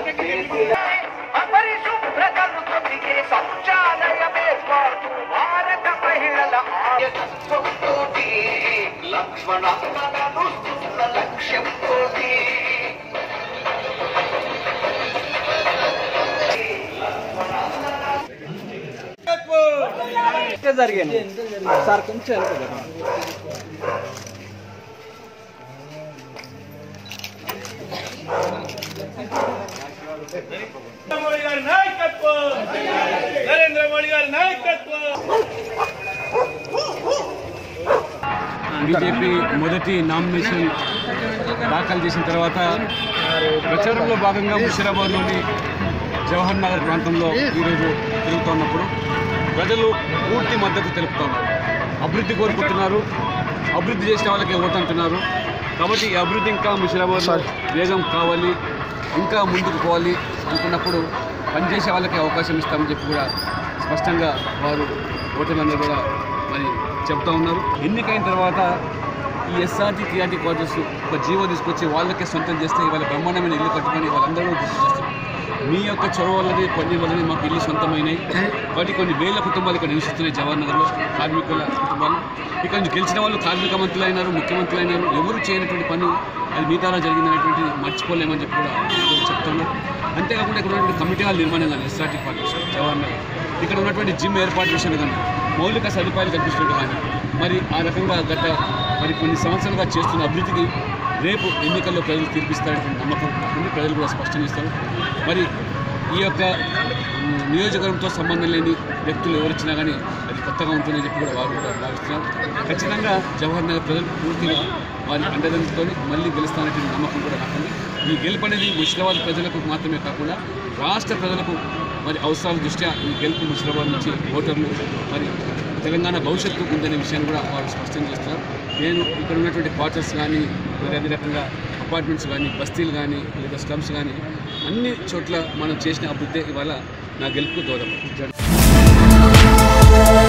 అపరిశుభ్రతలు తొలగే శౌచాలయమే స్వార్థు భారత మహిళల ఆయతత్వంతోటి లక్ష్మణ నడుస్తున్న లక్ష్యంతోటి జరిగాను సార్ కొంచెం వెనక నరేంద్ర మోడీ గారి నాయకత్వం నరేంద్ర మోడీ గారి నాయకత్వం బీజేపీ మొదటి నామినేషన్ దాఖలు చేసిన తర్వాత ప్రచారంలో భాగంగా ముషిరాబాద్లోని జవహర్ నగర్ ప్రాంతంలో ఈరోజు తిరుగుతున్నప్పుడు ప్రజలు పూర్తి మద్దతు తెలుపుతున్నారు అభివృద్ధి కోరుకుంటున్నారు అభివృద్ధి చేసిన వాళ్ళకి ఓటు అంటున్నారు కాబట్టి ఈ అభివృద్ధి ఇంకా ముషిరాబాద్లో వేగం కావాలి ఇంకా ముందుకు పోవాలి అనుకున్నప్పుడు పనిచేసే వాళ్ళకి అవకాశం ఇస్తామని చెప్పి కూడా స్పష్టంగా వారు ఓటర్లందరూ కూడా మరి చెప్తా ఉన్నారు ఎన్నికైన తర్వాత ఈ ఎస్ఆర్టీ టీఆర్టీ క్వార్టర్స్ ఒక జీవో తీసుకొచ్చి వాళ్ళకే సొంతం చేస్తే ఇవాళ బ్రహ్మాండమైన ఇల్లు కట్టుకొని వాళ్ళందరూ కృషి చేస్తారు మీ యొక్క చొరవ వల్లనే పని వల్లనే మాకు ఇల్లు సొంతమైనాయి కాబట్టి కొన్ని వేల కుటుంబాలు ఇక్కడ నివసిస్తున్నాయి జవహర్ నగర్లో కార్మికుల కుటుంబాలు ఇక్కడ నుంచి గెలిచిన వాళ్ళు కార్మిక మంత్రులు అయినారు ముఖ్యమంత్రులు అయినారు ఎవరు చేయనటువంటి పని అది మిగతాలో జరిగిందనేటువంటి మర్చిపోలేమని చెప్పి కూడా ఈరోజు చెప్తున్నారు అంతేకాకుండా ఇక్కడ ఉన్నటువంటి కమిటీ హాల్ నిర్మాణం కానీ ఎస్ఆర్టీ క్వార్టర్స్ జవహర్ నగర్ ఇక్కడ ఉన్నటువంటి జిమ్ ఏర్పాటు విషయంలో కానీ మౌలిక సదుపాయాలు కల్పించడం కానీ మరి ఆ రకంగా గత మరి కొన్ని సంవత్సరాలుగా చేస్తున్న అభివృద్ధికి రేపు ఎన్నికల్లో ప్రజలు తీర్పిస్తారనేటువంటి నమ్మకం ఉంది ప్రజలు కూడా స్పష్టం చేస్తారు మరి ఈ యొక్క ఉమ్, నియోజకవర్గంతో సంబంధం లేని వ్యక్తులు ఎవరొచ్చినా కానీ అది కొత్తగా ఉంటుందని చెప్పి కూడా వారు కూడా భావిస్తున్నారు ఖచ్చితంగా జవహర్ నగర్ ప్రజలు పూర్తిగా వారి అండదండతో మళ్ళీ గెలుస్తానటువంటి నమ్మకం కూడా నాకుంది ఈ గెలుపు అనేది ముషిరాబాద్ ప్రజలకు మాత్రమే కాకుండా రాష్ట్ర ప్రజలకు మరి అవసరాల దృష్ట్యా ఈ గెలుపు ముషిరాబాద్ నుంచి ఓటర్లు మరి తెలంగాణ భవిష్యత్తు ఉందనే విషయాన్ని కూడా వారు స్పష్టం చేస్తున్నారు నేను ఇక్కడ ఉన్నటువంటి క్వార్టర్స్ కానీ మరి అదే రకంగా అపార్ట్మెంట్స్ కానీ బస్తీలు కానీ లేదా స్లమ్స్ కానీ అన్ని చోట్ల మనం చేసిన అభివృద్ధి ఇవాళ నా గెలుపుకు దోహదపడుతుంది